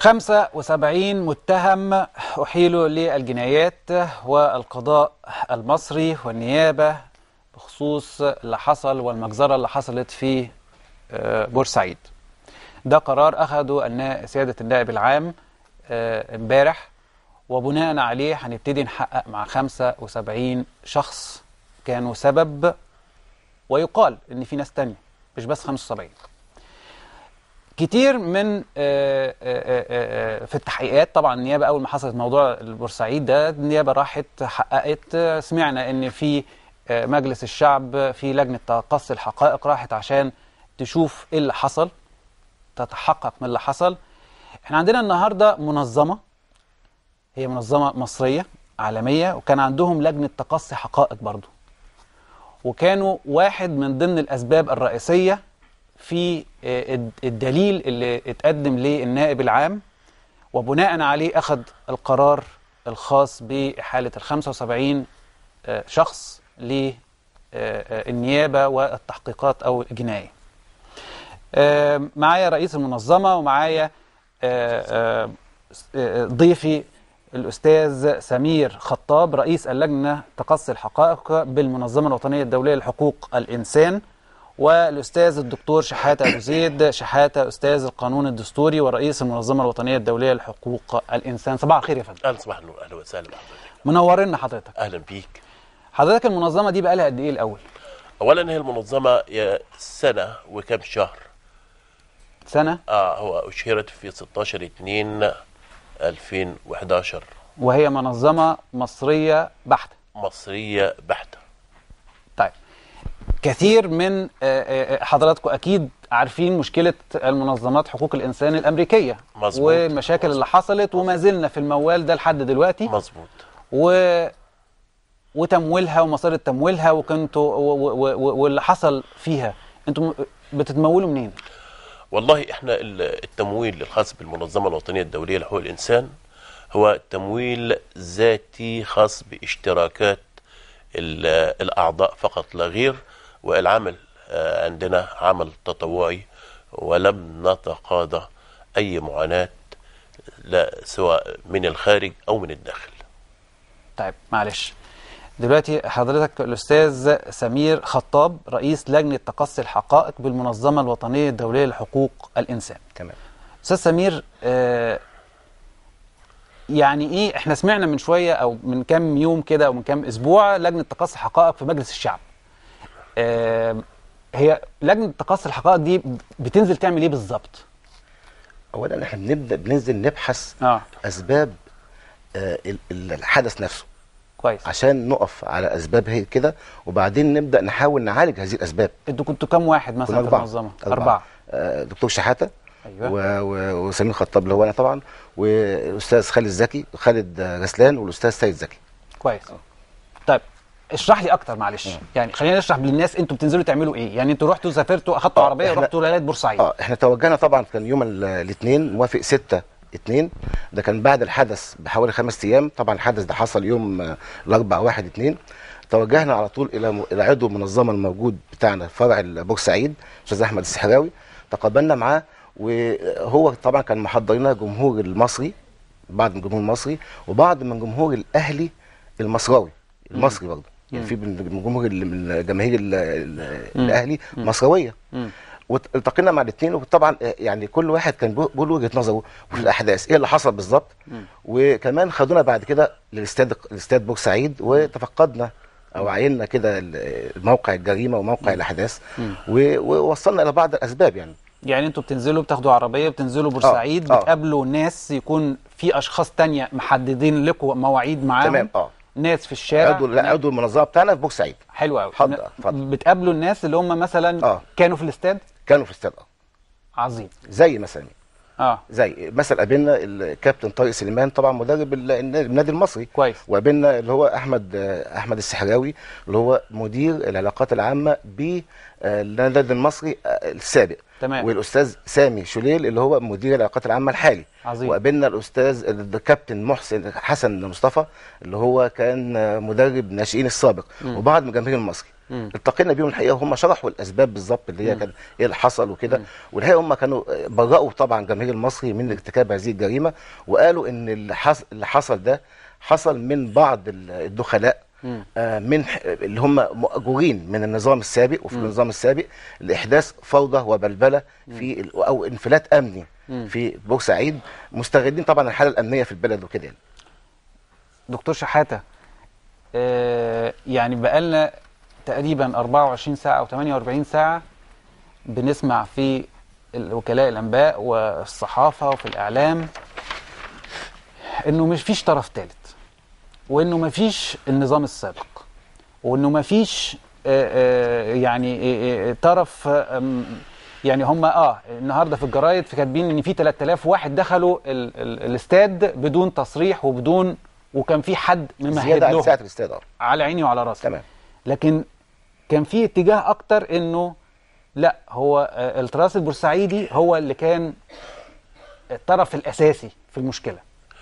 75 متهم أحيلوا للجنايات والقضاء المصري والنيابة بخصوص اللي حصل والمجزرة اللي حصلت في آه، بورسعيد ده قرار أخده النا- سيادة النائب العام آه، امبارح وبناء عليه هنبتدي نحقق مع 75 شخص كانوا سبب ويقال ان في ناس تانية مش بس 75 كتير من آه، آه، آه، آه، في التحقيقات طبعا النيابه اول ما حصلت موضوع البورسعيد ده النيابه راحت حققت آه، سمعنا ان في آه، مجلس الشعب في لجنه تقصي الحقائق راحت عشان تشوف ايه اللي حصل تتحقق من اللي حصل احنا عندنا النهارده منظمه هي منظمه مصريه عالميه وكان عندهم لجنه تقصي حقائق برضو وكانوا واحد من ضمن الاسباب الرئيسيه في آه، الد- الدليل اللي اتقدم للنائب العام وبناء عليه اخذ القرار الخاص باحاله ال 75 آه، شخص للنيابه والتحقيقات او الجنايه. آه، معايا رئيس المنظمه ومعايا آه، آه، آه، ضيفي الاستاذ سمير خطاب رئيس اللجنه تقصي الحقائق بالمنظمه الوطنيه الدوليه لحقوق الانسان والاستاذ الدكتور شحاته ابو زيد شحاته استاذ القانون الدستوري ورئيس المنظمه الوطنيه الدوليه لحقوق الانسان صباح الخير يا فندم اهلا صباح النور اهلا وسهلا بحضرتك منورنا حضرتك اهلا بيك حضرتك المنظمه دي بقى لها قد ايه الاول اولا هي المنظمه يا سنه وكم شهر سنه اه هو اشهرت في 16 2 2011 وهي منظمه مصريه بحته مصريه بحته طيب كثير من آه، آه، حضراتكم اكيد عارفين مشكله المنظمات حقوق الانسان الامريكيه مظبوط. والمشاكل اللي حصلت وما زلنا في الموال ده لحد دلوقتي مظبوط و وتمويلها ومصادر تمويلها وكنتوا و... و... و... واللي حصل فيها انتوا م- بتتمولوا منين؟ والله احنا ال- التمويل الخاص بالمنظمه الوطنيه الدوليه لحقوق الانسان هو تمويل ذاتي خاص باشتراكات ال- الاعضاء فقط لا غير والعمل آه، عندنا عمل تطوعي ولم نتقاضى اي معاناه لا سواء من الخارج او من الداخل طيب معلش دلوقتي حضرتك الاستاذ سمير خطاب رئيس لجنه تقصي الحقائق بالمنظمه الوطنيه الدوليه لحقوق الانسان تمام استاذ سمير آه يعني ايه احنا سمعنا من شويه او من كام يوم كده او من كام اسبوع لجنه تقصي الحقائق في مجلس الشعب آه هي لجنه تقصي الحقائق دي بتنزل تعمل ايه بالظبط اولا احنا بنبدا بننزل نبحث اه اسباب آه ال- ال- الحدث نفسه كويس عشان نقف على اسباب هي كده وبعدين نبدا نحاول نعالج هذه الاسباب انتوا كنتوا كام واحد مثلا كنا في أربعة. المنظمه أربعة. آه دكتور شحاته ايوه و- و- وسمير خطاب اللي هو انا طبعا والاستاذ خالد زكي خالد آه، غسلان والاستاذ سيد زكي كويس طيب اشرح لي اكتر معلش يعني خلينا نشرح للناس انتوا بتنزلوا تعملوا ايه يعني انتوا رحتوا سافرتوا اخدتوا آه، عربيه إحنا- ورحتوا لغايه بورسعيد اه احنا توجهنا طبعا كان يوم ال- الاثنين موافق 6 2 ده كان بعد الحدث بحوالي خمس ايام طبعا الحدث ده حصل يوم آه، الاربع 1 2 توجهنا على طول الى م- الى عضو المنظمه الموجود بتاعنا في فرع بورسعيد استاذ احمد السحراوي تقابلنا معاه وهو طبعا كان محضر لنا جمهور المصري بعض من الجمهور المصري وبعض من جمهور الاهلي المصراوي المصري برضه يعني في من من جمهور ال- من جماهير ال- ال- الاهلي مصرويه مم. والتقينا مع الاثنين وطبعا يعني كل واحد كان بيقول- بيقول وجهه نظره في الاحداث ايه اللي حصل بالظبط وكمان خدونا بعد كده للاستاد الاستاد بورسعيد وتفقدنا او عينا كده ال- موقع الجريمه وموقع الاحداث و- ووصلنا الى بعض الاسباب يعني يعني انتوا بتنزلوا بتاخدوا عربيه بتنزلوا بورسعيد آه. بتقابلوا ناس يكون في اشخاص تانية محددين لكم مواعيد معاهم تمام اه ناس في الشارع عضو لا عضو المنظمه بتاعنا في بورسعيد حلو قوي اتفضل، اتفضل. بتقابلوا الناس اللي هم مثلا آه. كانوا في الاستاد كانوا في الاستاد اه عظيم زي مثلا اه زي مثلا قابلنا الكابتن طارق سليمان طبعا مدرب ال- النادي المصري كويس وقابلنا اللي هو احمد احمد السحراوي اللي هو مدير العلاقات العامه بالنادي المصري السابق تمام. والاستاذ سامي شليل اللي هو مدير العلاقات العامه الحالي عظيم. وقابلنا الاستاذ الكابتن محسن حسن مصطفى اللي هو كان مدرب ناشئين السابق وبعض من الجماهير المصري التقينا بيهم الحقيقه وهم شرحوا الاسباب بالظبط اللي هي كان ايه اللي حصل وكده والحقيقه هم كانوا برأوا طبعا جماهير المصري من ارتكاب هذه الجريمه وقالوا ان اللي حصل اللي حصل ده حصل من بعض ال- الدخلاء آه، من ح- اللي هم مأجورين من النظام السابق وفي النظام السابق لاحداث فوضى وبلبله في ال- او انفلات امني في بورسعيد مستغلين طبعا الحاله الامنيه في البلد وكده يعني. دكتور شحاته آه، يعني بقالنا تقريبا 24 ساعه او 48 ساعه بنسمع في وكلاء الانباء والصحافه وفي الاعلام انه مش فيش طرف ثالث وانه ما فيش النظام السابق وانه ما فيش آه، آه، يعني آه، آه، طرف آه، آم، يعني هم اه النهارده في الجرايد في كاتبين ان في 3000 واحد دخلوا ال ال الاستاد بدون تصريح وبدون وكان في حد ممهد زياده عن لهم ساعه الاستاد اه على عيني وعلى راسي تمام لكن كان في اتجاه اكتر انه لا هو آه، التراث البورسعيدي هو اللي كان الطرف الاساسي في المشكله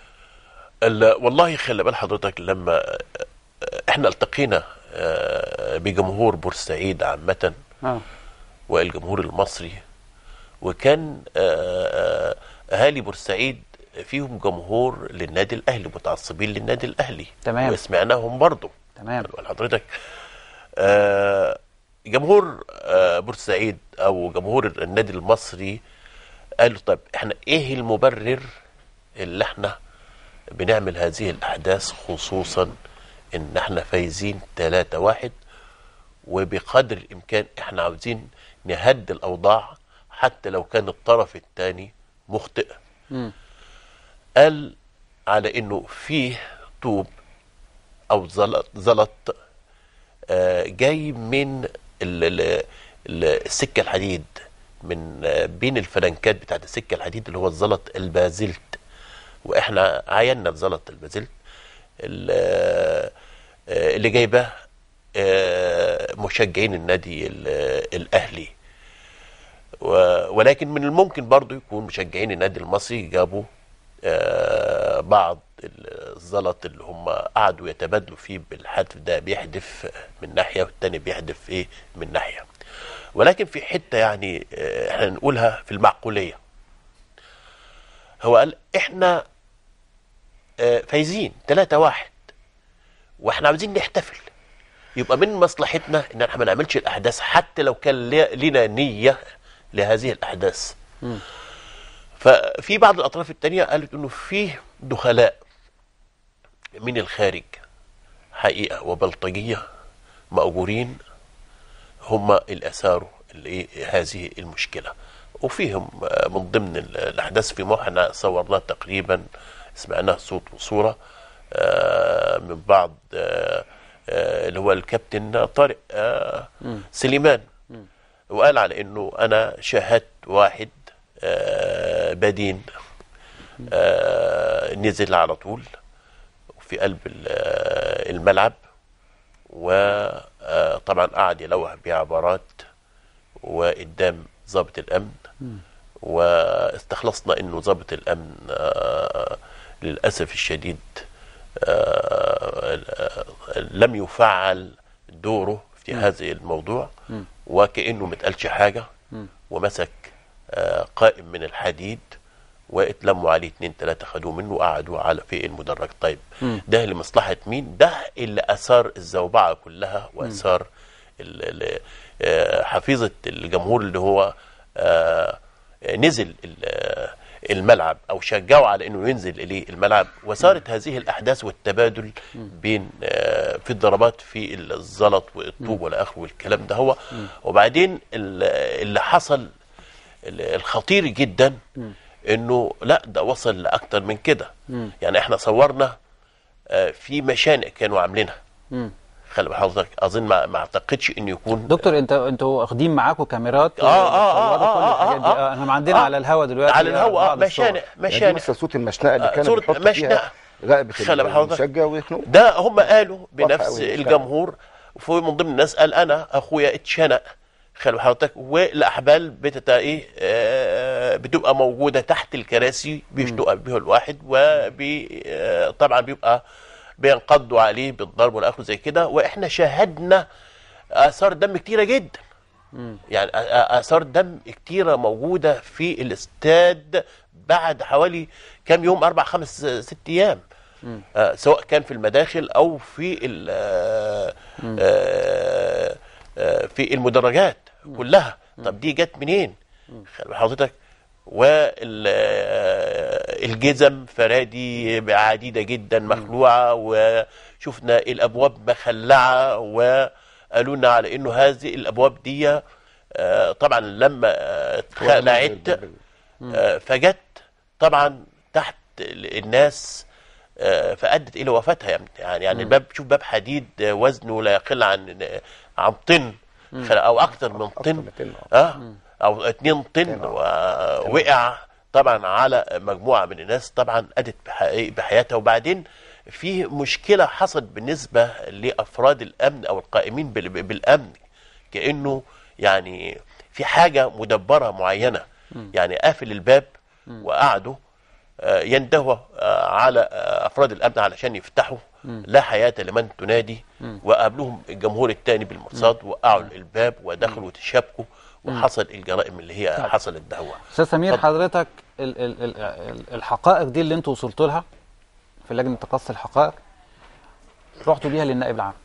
ال- والله خلي بال حضرتك لما آه، احنا التقينا آه، بجمهور بورسعيد عامة اه والجمهور المصري وكان آه، آه، اهالي بورسعيد فيهم جمهور للنادي الاهلي متعصبين للنادي الاهلي تمام. وسمعناهم برضه تمام خلي بال حضرتك آه، جمهور آه، بورسعيد او جمهور النادي المصري قالوا طب احنا ايه المبرر اللي احنا بنعمل هذه الاحداث خصوصا ان احنا فايزين 3 واحد وبقدر الامكان احنا عاوزين نهدي الاوضاع حتى لو كان الطرف الثاني مخطئ مم. قال على انه فيه طوب او زلط زلط آه، جاي من ال- ال- ال- السكه الحديد من آه، بين الفلنكات بتاعت السكه الحديد اللي هو الزلط البازلت واحنا عينا الزلط البازلت ال- آه، آه، اللي جايبه آه، مشجعين النادي ال- الاهلي و- ولكن من الممكن برضو يكون مشجعين النادي المصري جابوا آه، بعض الزلط اللي هم قعدوا يتبادلوا فيه بالحدف ده بيحدف من ناحيه والتاني بيحدف ايه من ناحيه ولكن في حته يعني آه، احنا نقولها في المعقوليه هو قال احنا آه، فايزين 3 واحد واحنا عاوزين نحتفل يبقى من مصلحتنا ان احنا ما نعملش الاحداث حتى لو كان لي- لنا نيه لهذه الاحداث ففي بعض الاطراف التانية قالت انه فيه دخلاء من الخارج حقيقه وبلطجيه مأجورين هم اللي اثاروا الايه هذه المشكله وفيهم آه، من ضمن ال- الاحداث في احنا صورناه تقريبا سمعناه صوت وصوره آه، من بعض آه، آه، اللي هو الكابتن طارق آه، سليمان وقال على انه انا شاهدت واحد آه، بدين آه، نزل على طول في قلب ال- آه، الملعب وطبعا قعد يلوح بعبارات وقدام ضابط الامن واستخلصنا انه ضابط الامن آه، للاسف الشديد آه، آه، لم يفعل دوره في هذا الموضوع وكانه ما اتقالش حاجه ومسك آه، قائم من الحديد واتلموا عليه اتنين تلاته خدوه منه وقعدوا على في المدرج طيب ده لمصلحه مين ده اللي اثار الزوبعه كلها واثار ال- ال- آه، حفيظه الجمهور اللي هو آه، نزل ال- آه، الملعب او شجعوا على انه ينزل اليه الملعب وصارت هذه الاحداث والتبادل بين آه، في الضربات في الزلط والطوب والى اخره والكلام ده هو وبعدين ال- اللي حصل ال- الخطير جدا انه لا ده وصل لاكتر من كده يعني احنا صورنا آه، في مشانق كانوا عاملينها خلي بال حضرتك اظن ما, ما اعتقدش انه يكون دكتور انت انتوا واخدين معاكم كاميرات آه، آه، بتصوروا آه، كل آه، الحاجات دي آه، آه، احنا عندنا آه. على الهوا دلوقتي على الهواء آه، بعض الصور. مشانق يعني دي مشانق مثل صوت المشنقه اللي آه، كان صورة بيحط مشنقة. فيها رقبه خلي بال حضرتك. المشجع ويخنقه ده هم قالوا واضحة بنفس أوي، مش الجمهور وفي من ضمن الناس قال انا اخويا اتشنق خلي حضرتك والاحبال بتتا ايه آه، بتبقى موجوده تحت الكراسي بيشتق بيه الواحد وبي آه، طبعا بيبقى بينقضوا عليه بالضرب والاخر زي كده واحنا شاهدنا اثار دم كتيره جدا يعني آ- آ- اثار دم كتيره موجوده في الاستاد بعد حوالي كام يوم اربع خمس ست ايام آه سواء كان في المداخل او في ال- آه آه آه في المدرجات كلها طب دي جت منين خلي حضرتك والجزم فرادي عديده جدا مخلوعه وشفنا الابواب مخلعه وقالوا لنا على انه هذه الابواب دي آه، طبعا لما آه، اتخلعت آه، فجت طبعا تحت ال- الناس آه، فادت الى وفاتها يعني يعني, يعني الباب شوف باب حديد آه، وزنه لا يقل عن عن طن خل- او اكثر من طن من طن، اه او 2 طن ووقع طبعا على مجموعه من الناس طبعا ادت بحي- بحياتها وبعدين في مشكله حصلت بالنسبه لافراد الامن او القائمين بال- بالامن كانه يعني في حاجه مدبره معينه يعني قافل الباب وقعدوا آه، يندهوا آه، على آه، افراد الامن علشان يفتحوا لا حياه لمن تنادي وقابلهم الجمهور الثاني بالمرصاد وقعوا الباب ودخلوا وتشابكوا وحصل الجرائم اللي هي حصلت دهوة استاذ سمير اتفضل. حضرتك ال ال ال ال الحقائق دي اللي انتوا وصلتوا لها في لجنه تقصي الحقائق رحتوا بيها للنائب العام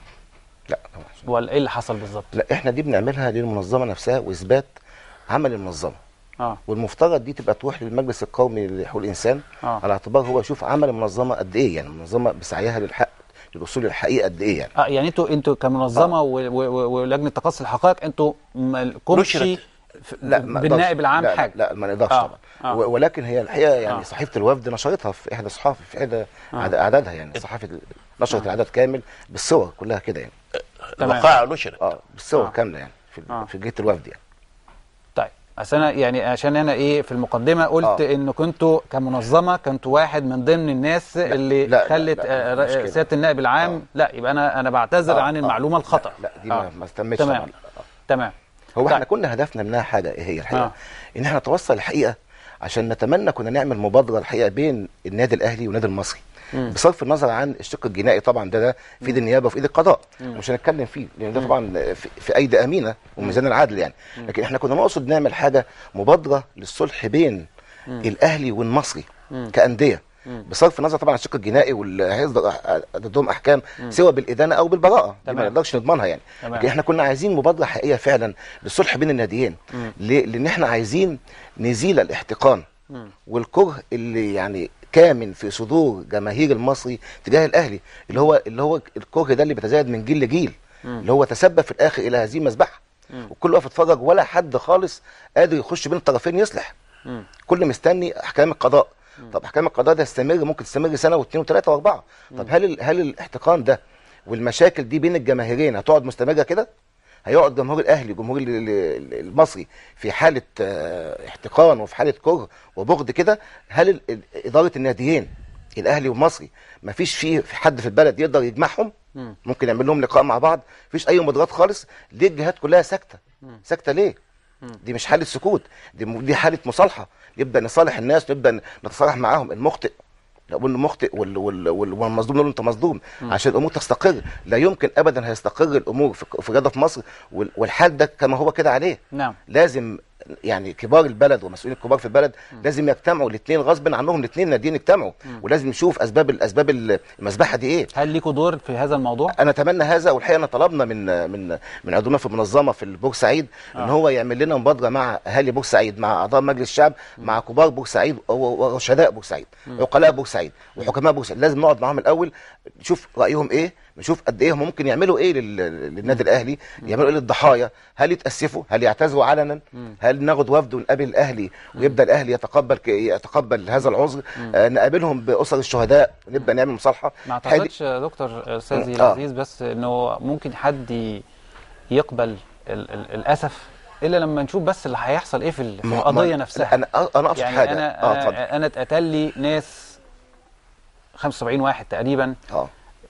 لا طبعا ولا ايه اللي حصل بالظبط؟ لا احنا دي بنعملها للمنظمه نفسها واثبات عمل المنظمه اه والمفترض دي تبقى تروح للمجلس القومي لحقوق الانسان آه. على اعتبار هو يشوف عمل المنظمه قد ايه يعني المنظمه بسعيها للحق للوصول للحقيقه قد ايه يعني اه يعني انتوا انتوا كمنظمه و- و- و- ولجنه تقصي الحقائق انتوا مالكمش نشرت. ف- لا ما بالنائب نقدرش. العام لا حاجه لا, لا ما نقدرش آه. طبعا آه. و- ولكن هي الحقيقه يعني آه. صحيفه الوفد نشرتها في احدى صحافي في احدى أعد- اعدادها يعني صحيفه ال- نشرت العدد كامل بالصور كلها كده يعني تمام. وقائع نشرت اه بالصور آه. كامله يعني في آه. في جهه الوفد يعني طيب اصل انا يعني عشان انا ايه في المقدمه قلت آه. ان كنتوا كمنظمه كنتوا واحد من ضمن الناس اللي لا، لا، خلت لا، آه، مش ر- كده. سياده النائب العام آه. لا يبقى انا انا بعتذر آه، عن آه. المعلومه الخطا لا دي آه. ما ما استمتش تمام. طبعا آه. تمام هو طيب. احنا كنا هدفنا منها حاجه ايه هي الحقيقه آه. آه. ان احنا نتوصل الحقيقه عشان نتمنى كنا نعمل مبادره الحقيقه بين النادي الاهلي والنادي المصري مم. بصرف النظر عن الشق الجنائي طبعا ده ده في ايد النيابه وفي ايد القضاء مش هنتكلم فيه لان ده طبعا في, في ايدي امينه وميزان العدل يعني لكن احنا كنا نقصد نعمل حاجه مبادره للصلح بين الاهلي والمصري كانديه بصرف النظر طبعا عن الشق الجنائي واللي هيصدر أح- ضدهم احكام سواء بالادانه او بالبراءه دي ما تمام. نقدرش نضمنها يعني تمام. لكن احنا كنا عايزين مبادره حقيقيه فعلا للصلح بين الناديين ليه؟ لان احنا عايزين نزيل الاحتقان والكره اللي يعني كامن في صدور جماهير المصري تجاه الاهلي اللي هو اللي هو الكره ده اللي بيتزايد من جيل لجيل اللي هو تسبب في الاخر الى هذه المذبحه وكل واقف يتفرج ولا حد خالص قادر يخش بين الطرفين يصلح كل مستني احكام القضاء طب احكام القضاء ده يستمر ممكن تستمر سنه واثنين وثلاثه واربعه طب هل ال- هل الاحتقان ده والمشاكل دي بين الجماهيرين هتقعد مستمره كده هيقعد جمهور الاهلي جمهور ال- ال- ال- المصري في حاله آه، احتقان وفي حاله كره وبغض كده هل ال- ال- اداره الناديين الاهلي والمصري ما فيش فيه في حد في البلد يقدر يجمعهم ممكن يعمل لهم لقاء مع بعض مفيش اي مبادرات خالص ليه الجهات كلها ساكته ساكته ليه دي مش حاله سكوت دي م- دي حاله مصالحه نبدا نصالح الناس نبدا نتصالح معاهم المخطئ نقول له مخطئ وال- وال- وال- والمظلوم نقول له انت مظلوم عشان الامور تستقر لا يمكن ابدا هيستقر الامور في في الرياضه في مصر وال- والحال ده كما هو كده عليه نعم لازم يعني كبار البلد ومسؤولين الكبار في البلد لازم يجتمعوا الاثنين غصب عنهم الاثنين ناديين يجتمعوا ولازم نشوف اسباب الاسباب المذبحه دي ايه هل ليكوا دور في هذا الموضوع؟ انا اتمنى هذا والحقيقه انا طلبنا من من من عضونا في المنظمه في بورسعيد ان هو يعمل لنا مبادره مع اهالي بورسعيد مع اعضاء مجلس الشعب مع كبار بورسعيد و- ورشداء بورسعيد عقلاء بورسعيد وحكماء بورسعيد لازم نقعد معاهم الاول نشوف رايهم ايه نشوف قد ايه هم ممكن يعملوا ايه لل- للنادي الاهلي يعملوا ايه للضحايا هل يتاسفوا هل يعتذروا علنا هل ناخد وفد ونقابل الاهلي ويبدا الاهلي يتقبل ك- يتقبل هذا العذر آه نقابلهم باسر الشهداء ونبدا نعمل مصالحه ما الحقيقة دي- اعتقدش يا دكتور استاذي آه. العزيز بس انه ممكن حد ي- يقبل ال ال الاسف الا لما نشوف بس اللي هيحصل ايه في, ال- في ما- القضيه ما- نفسها انا انا اقصد يعني حاجه انا اه انا, اتفضل أنا اتقتل لي ناس 75 واحد تقريبا اه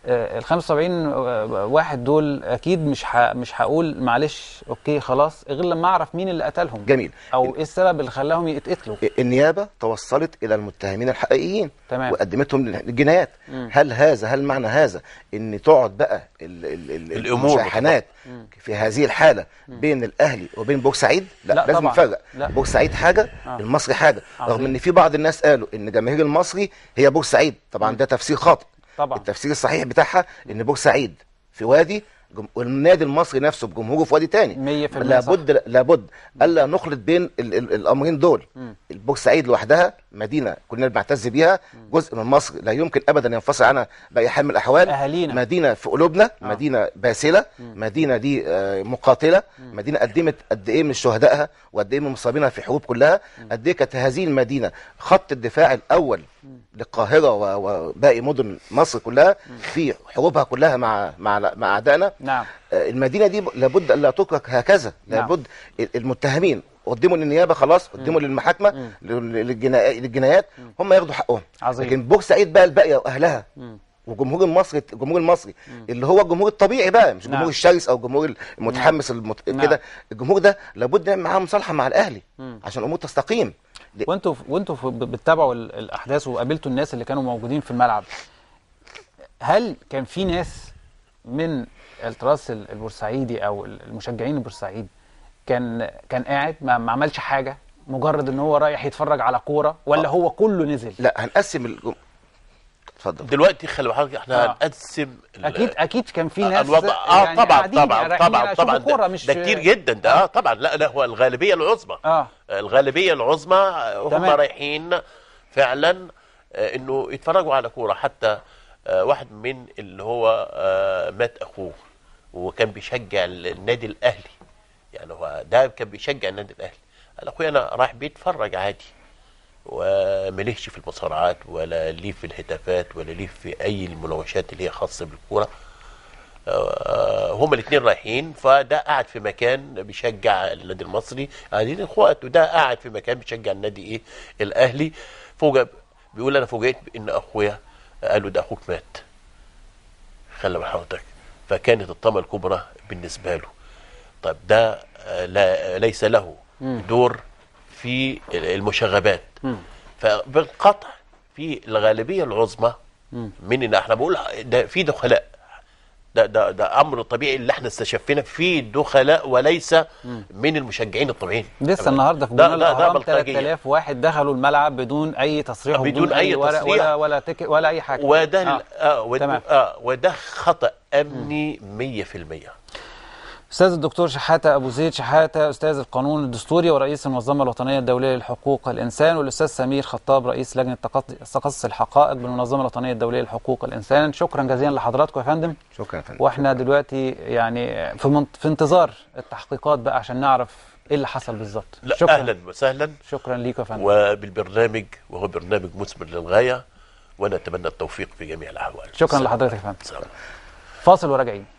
ال 75 واحد دول اكيد مش ح... مش هقول معلش اوكي خلاص غير لما اعرف مين اللي قتلهم جميل او ايه السبب اللي خلاهم يتقتلوا النيابه توصلت الى المتهمين الحقيقيين تمام. وقدمتهم للجنايات هل هذا هل معنى هذا ان تقعد بقى ال ال ال الأمور المشاحنات في هذه الحاله بين الاهلي وبين بورسعيد لا, لا لازم طبعاً. نفرق لا. بورسعيد حاجه آه. المصري حاجه عظيم. رغم ان في بعض الناس قالوا ان جماهير المصري هي بورسعيد طبعا ده تفسير خاطئ طبعا التفسير الصحيح بتاعها ان بورسعيد في وادي جم... والنادي المصري نفسه بجمهوره في وادي تاني 100% لابد لابد الا نخلط بين ال... ال... الامرين دول مم. البورسعيد لوحدها مدينه كلنا بنعتز بيها جزء من مصر لا يمكن ابدا ينفصل عنها باي حال من الاحوال أهالينا. مدينه في قلوبنا مدينه باسله مدينه دي آه، مقاتله مدينه قدمت قد ايه من شهدائها وقد ايه من مصابينها في حروب كلها قد ايه كانت هذه المدينه خط الدفاع الاول للقاهره و- وباقي مدن مصر كلها في حروبها كلها مع مع مع اعدائنا نعم آه، المدينه دي لابد الا تترك هكذا نعم. لابد المتهمين قدموا للنيابه خلاص قدموا للمحاكمه لل- للجنا- للجنايات هم ياخدوا حقهم عظيم. لكن بورسعيد بقى الباقيه واهلها مم. وجمهور المصري الجمهور المصري اللي هو الجمهور الطبيعي بقى مش نعم. الجمهور الشرس او الجمهور المتحمس المت... نعم. كده الجمهور ده لابد نعمل معاه مصالحه مع الاهلي مم. عشان الامور تستقيم ل- وانتوا وانتوا في- بتتابعوا ال- الاحداث وقابلتوا الناس اللي كانوا موجودين في الملعب هل كان في ناس من التراث ال- البورسعيدي او ال- المشجعين البورسعيد كان كان قاعد ما, ما عملش حاجه مجرد ان هو رايح يتفرج على كوره ولا آه. هو كله نزل لا هنقسم الجم... اتفضل دلوقتي خلي بالك احنا آه. هنقسم ال- اكيد اكيد كان في ناس الوضع اه يعني طبعا قاعدين طبعا رايحين طبعا يشوفوا طبعا كوره ده, مش ده كتير جدا ده اه طبعا لا لا هو الغالبيه العظمى اه الغالبيه العظمى هم تمام. رايحين فعلا آه، انه يتفرجوا على كوره حتى آه، واحد من اللي هو آه، مات اخوه وكان بيشجع النادي الاهلي يعني هو ده كان بيشجع النادي الاهلي قال اخويا انا رايح بيتفرج عادي ومليش في المصارعات ولا ليه في الهتافات ولا ليه في اي المناوشات اللي هي خاصه بالكوره آه، هما الاثنين رايحين فده قاعد في مكان بيشجع النادي المصري قاعدين اخوات وده قاعد في مكان بيشجع النادي ايه الاهلي فوق بيقول انا فوجئت بان اخويا قالوا ده اخوك مات خلي بال حضرتك فكانت الطامه الكبرى بالنسبه له طيب ده آه، لا ليس له دور في المشاغبات فبالقطع في الغالبيه العظمى من ان احنا بقول ده في دخلاء ده ده ده امر طبيعي اللي احنا استشفينا في دخلاء وليس من المشجعين الطبيعيين لسه النهارده في ده- جمال ده- ده الاهرام بلطجية. 3000 واحد دخلوا الملعب بدون اي تصريح بدون وبدون أي ورق تصريح. ولا ولا تك ولا اي حاجه وده آه. آه. آه وده, تمام. آه وده خطا امني 100% استاذ الدكتور شحاته ابو زيد شحاته استاذ القانون الدستوري ورئيس المنظمه الوطنيه الدوليه لحقوق الانسان والاستاذ سمير خطاب رئيس لجنه تقص- تقصي الحقائق بالمنظمه الوطنيه الدوليه لحقوق الانسان شكرا جزيلا لحضراتكم يا فندم شكرا يا فندم واحنا دلوقتي يعني في منت... في انتظار التحقيقات بقى عشان نعرف ايه اللي حصل بالظبط لا شكرا اهلا وسهلا شكرا ليكم يا فندم وبالبرنامج وهو برنامج مثمر للغايه ونتمنى التوفيق في جميع الاحوال شكرا لحضرتك يا فندم سلام. فاصل وراجعين